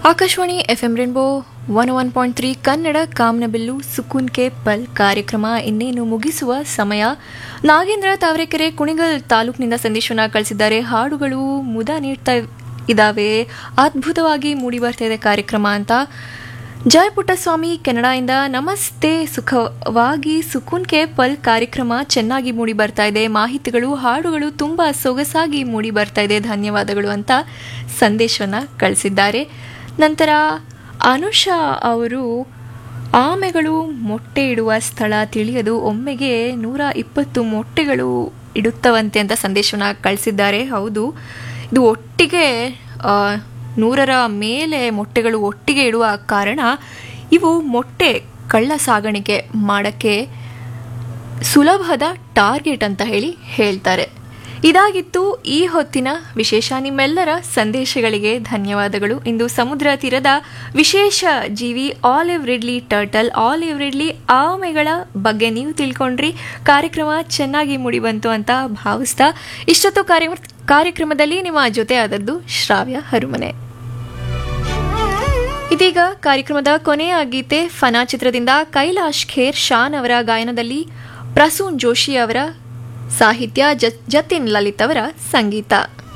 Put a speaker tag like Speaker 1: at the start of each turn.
Speaker 1: Akashvani FM rainbow one one point three Kannada Kamanabillu Sukoon K ಪಲ್ ಕಾರ್ಯಕ್ರಮ ಇನ್ನೇನು ಮುಗಿಸುವ ಸಮಯ ನಾಗೇಂದ್ರ ತಾವರೆಕೆರೆ ಕುಣಿಗಲ್ ತಾಲೂಕಿನಿಂದ ಸಂದೇಶವನ್ನ ಕಳಿಸಿದ್ದಾರೆ ಹಾಡುಗಳು ಮುದ ನೀಡ್ತಾ ಇದ್ದಾವೆ ಅದ್ಭುತವಾಗಿ ಮೂಡಿ ಬರ್ತಾ ಇದೆ ಕಾರ್ಯಕ್ರಮ ಅಂತ ಜಯ ಪುಟ್ಟಸ್ವಾಮಿ ಕೆನಡಾಯಿಂದ ನಮಸ್ತೆ ಸುಖವಾಗಿ ಸುಕೂನ್ ಕೆ ಪಲ್ ಕಾರ್ಯಕ್ರಮ ಚೆನ್ನಾಗಿ ಮೂಡಿ ಬರ್ತಾ ಇದೆ ಮಾಹಿತಿಗಳು ಹಾಡುಗಳು ತುಂಬ ಸೊಗಸಾಗಿ ಮೂಡಿ ಬರ್ತಾ ಇದೆ ಧನ್ಯವಾದಗಳು ಅಂತ ಸಂದೇಶವನ್ನು ಕಳಿಸಿದ್ದಾರೆ ನಂತರ ಅನುಷಾ ಅವರು ಆಮೆಗಳು ಮೊಟ್ಟೆ ಇಡುವ ಸ್ಥಳ ತಿಳಿಯದು ಒಮ್ಮೆಗೆ ನೂರ ಇಪ್ಪತ್ತು ಮೊಟ್ಟೆಗಳು ಇಡುತ್ತವಂತೆ ಅಂತ ಸಂದೇಶವನ್ನು ಕಳಿಸಿದ್ದಾರೆ ಹೌದು ಇದು ಒಟ್ಟಿಗೆ ಆ, ನೂರರ ಮೇಲೆ ಮೊಟ್ಟೆಗಳು ಒಟ್ಟಿಗೆ ಇಡುವ ಕಾರಣ ಇವು ಮೊಟ್ಟೆ ಕಳ್ಳ ಸಾಗಾಣಿಕೆ ಮಾಡೋಕ್ಕೆ ಸುಲಭದ ಟಾರ್ಗೆಟ್ ಅಂತ ಹೇಳಿ ಹೇಳ್ತಾರೆ ಇದಾಗಿತ್ತು ಈ ಹೊತ್ತಿನ ವಿಶೇಷ ನಿಮ್ಮೆಲ್ಲರ ಸಂದೇಶಗಳಿಗೆ ಧನ್ಯವಾದಗಳು ಇಂದು ಸಮುದ್ರ ತೀರದ ವಿಶೇಷ ಜೀವಿ olive ridley turtle olive ridley ಆಮೆಗಳ ಬಗ್ಗೆ ನೀವು ತಿಳ್ಕೊಂಡ್ರಿ ಕಾರ್ಯಕ್ರಮ ಚೆನ್ನಾಗಿ ಮೂಡಿಬಂತು ಅಂತ ಭಾವಿಸ್ತಾ ಇಷ್ಟೊತ್ತು ಕಾರ್ಯ ಕಾರ್ಯಕ್ರಮದಲ್ಲಿ ನಿಮ್ಮ ಜೊತೆ ಆದದ್ದು ಶ್ರಾವ್ಯ ಹರುಮನೆ ಇದೀಗ ಕಾರ್ಯಕ್ರಮದ ಕೊನೆಯ ಗೀತೆ ಫನಾ ಚಿತ್ರದಿಂದ ಕೈಲಾಶ್ ಖೇರ್ ಶಾನ್ ಅವರ ಗಾಯನದಲ್ಲಿ ಪ್ರಸೂನ್ ಜೋಶಿ ಅವರ ಸಾಹಿತ್ಯ ಜ- ಜತಿನ್ ಲಲಿತ್ ಅವರ ಸಂಗೀತ